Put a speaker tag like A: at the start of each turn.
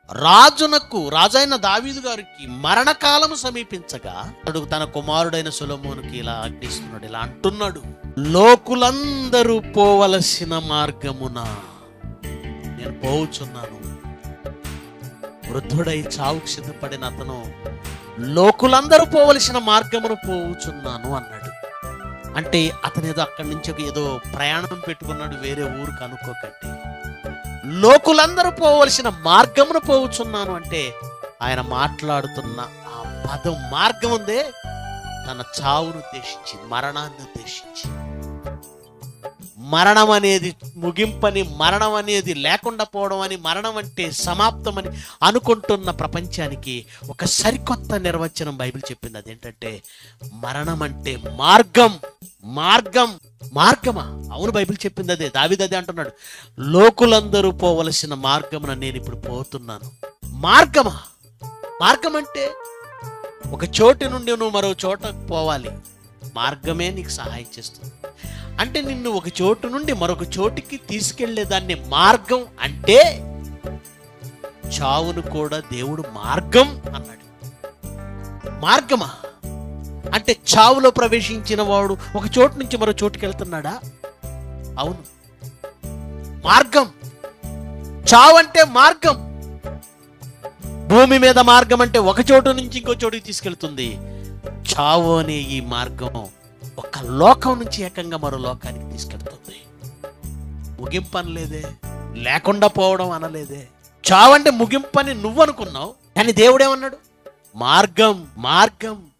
A: రాజునకు రాజైన దావీదు గారికి మరణకాలము సమీపించగా అతడు తన కుమారుడైన సులమోనుకి ఇలా ఆజ్ఞిస్తున్నాడు ఇలా అంటున్నాడు లోకులందరూ పోవలసిన మార్గమున నేను పోవుచున్నాను వృద్ధుడై చావుకు సిద్ధపడిన అతను లోకులందరూ పోవలసిన మార్గమును పోవుచున్నాను అన్నాడు అంటే అతను ఏదో అక్కడి నుంచి ఒక ఏదో ప్రయాణం పెట్టుకున్నాడు వేరే ఊరికి అనుకోకండి లోకులందరూ పోవలసిన మార్గమును పోవుచున్నాను అంటే ఆయన మాట్లాడుతున్న ఆ పదం మార్గం ఉందే తన చావును ఉద్దేశించి మరణాన్ని ఉద్దేశించి మరణం అనేది ముగింపని మరణం అనేది లేకుండా పోవడం అని మరణం అంటే సమాప్తమని అనుకుంటున్న ప్రపంచానికి ఒక సరికొత్త నిర్వచనం బైబిల్ చెప్పింది అదేంటంటే మరణం అంటే మార్గం మార్గం మార్గమా అవును బైబిల్ చెప్పింది అదే దావిది అదే అంటున్నాడు లోకులందరూ పోవలసిన మార్గమున నేను ఇప్పుడు పోతున్నాను మార్గమా మార్గం అంటే ఒక చోటు నుండి నువ్వు మరో చోటకు పోవాలి మార్గమే నీకు సహాయం చేస్తుంది అంటే నిన్ను ఒక చోటు నుండి మరొక చోటికి తీసుకెళ్లే దాన్ని మార్గం అంటే చావును కూడా దేవుడు మార్గం అన్నాడు మార్గమా అంటే చావులో ప్రవేశించిన వాడు ఒక చోటు నుంచి మరో చోటుకి వెళ్తున్నాడా అవును మార్గం చావు అంటే మార్గం భూమి మీద మార్గం అంటే ఒక చోటు నుంచి ఇంకో చోటుకి తీసుకెళ్తుంది చావు అనే ఈ మార్గం ఒక లోకం నుంచి ఏకంగా మరో లోకానికి తీసుకెళ్తుంది ముగింపు అనలేదే లేకుండా పోవడం అనలేదే చావంటే ముగింపు అని నువ్వు అనుకున్నావు కానీ దేవుడేమన్నాడు మార్గం మార్గం